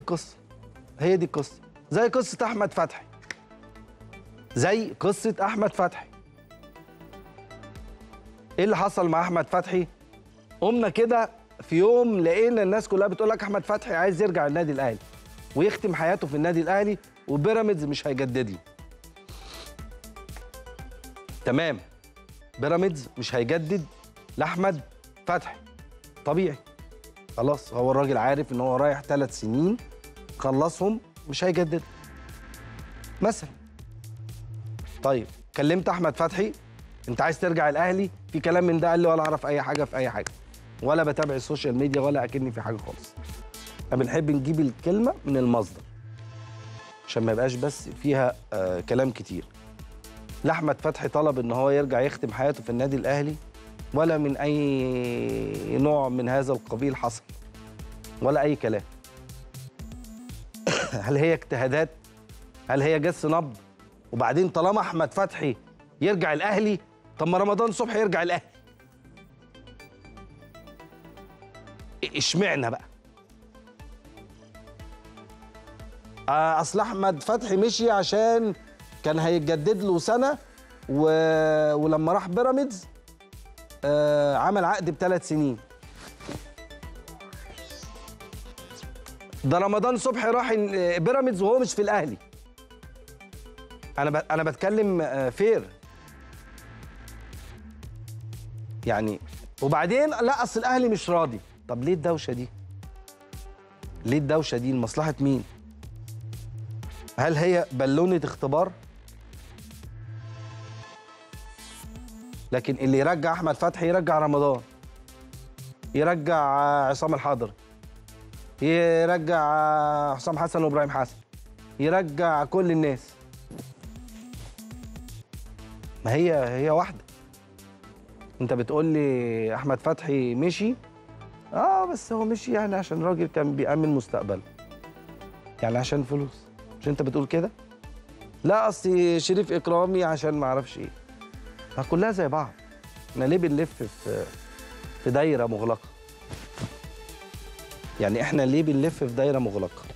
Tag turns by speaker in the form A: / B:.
A: القصه هي دي القصه زي قصه احمد فتحي زي قصه احمد فتحي ايه اللي حصل مع احمد فتحي قمنا كده في يوم لقينا الناس كلها بتقول لك احمد فتحي عايز يرجع النادي الاهلي ويختم حياته في النادي الاهلي وبيراميدز مش هيجدد له تمام بيراميدز مش هيجدد لاحمد فتحي طبيعي خلاص هو الراجل عارف ان هو رايح ثلاث سنين خلصهم مش هيجدد مثلا طيب كلمت احمد فتحي انت عايز ترجع الاهلي في كلام من ده قال لي ولا اعرف اي حاجه في اي حاجه ولا بتابع السوشيال ميديا ولا اكني في حاجه خالص احنا بنحب نجيب الكلمه من المصدر عشان ما يبقاش بس فيها آه كلام كتير لا احمد فتحي طلب ان هو يرجع يختم حياته في النادي الاهلي ولا من اي نوع من هذا القبيل حصل ولا اي كلام هل هي اجتهادات هل هي جس نبض وبعدين طالما احمد فتحي يرجع الاهلي طب ما رمضان صبحي يرجع الاهلي اشمعنى بقى آه، اصل احمد فتحي مشي عشان كان هيتجدد له سنه و... ولما راح بيراميدز آه عمل عقد بثلاث سنين ده رمضان صبحي راح ال- بيراميدز وهو مش في الاهلي انا ب... انا بتكلم آه، فير يعني وبعدين لا اصل الاهلي مش راضي طب ليه الدوشه دي ليه الدوشه دي لمصلحه مين هل هي بالونه اختبار لكن اللي يرجع احمد فتحي يرجع رمضان يرجع آه، عصام الحضري يرجع آه، حسام حسن وابراهيم حسن يرجع كل الناس ما هي هي واحده انت بتقول لي احمد فتحي مشي اه بس هو مشي يعني عشان راجل كان بيأمن مستقبله يعني عشان فلوس مش انت بتقول كده لا اصل شريف اكرامي عشان ما اعرفش ايه ما كلها زي بعض احنا ليه بنلف في في دايره مغلقه يعني احنا ليه بنلف في دايره مغلقه